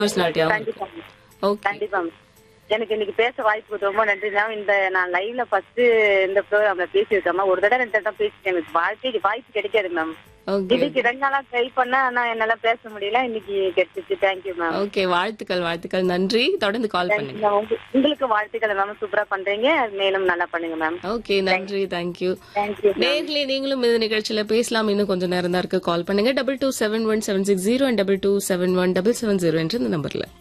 பர்சனாலிட்டியாவும் கண்டிப்பா ma'am. Okay கண்டிப்பா ma'am. எனக்கு இன்னைக்கு பேச வாய்ப்பு கொடுத்து ரொம்ப நன்றி மேம் இந்த நான் லைவ்ல ஃபர்ஸ்ட் இந்த ப்ரோக்ராம்ல பேசியிருக்கேன் மேம். ஒரு தடவை ரெண்டு தடவை பேசிட்டேன் எனக்கு வாழ்க்கை வாய்ப்பு கிடைக்காது மேம் ஓகே இன்னைக்கு ரெண்டு நாளா ட்ரை பண்ணா ஆனா என்னால பேச முடியல இன்னைக்கு கிடைச்சிச்சு தேங்க்யூ மேம் ஓகே வாழ்த்துக்கள் வாழ்த்துக்கள் நன்றி தொடர்ந்து கால் பண்ணுங்க உங்களுக்கு வாழ்த்துக்கள் மேம் சூப்பரா பண்றீங்க மேலும் நல்லா பண்ணுங்க மேம் ஓகே நன்றி தேங்க்யூ தேங்க்யூ நேர்லயே நீங்களும் இந்த நிகழ்ச்சியில பேசலாம் இன்னும் கொஞ்சம் நேரம் தான் இருக்கு கால் பண்ணுங்க double two seven one seven six zero and double two seven one double seven zero என்ற இந்த நம்பர்ல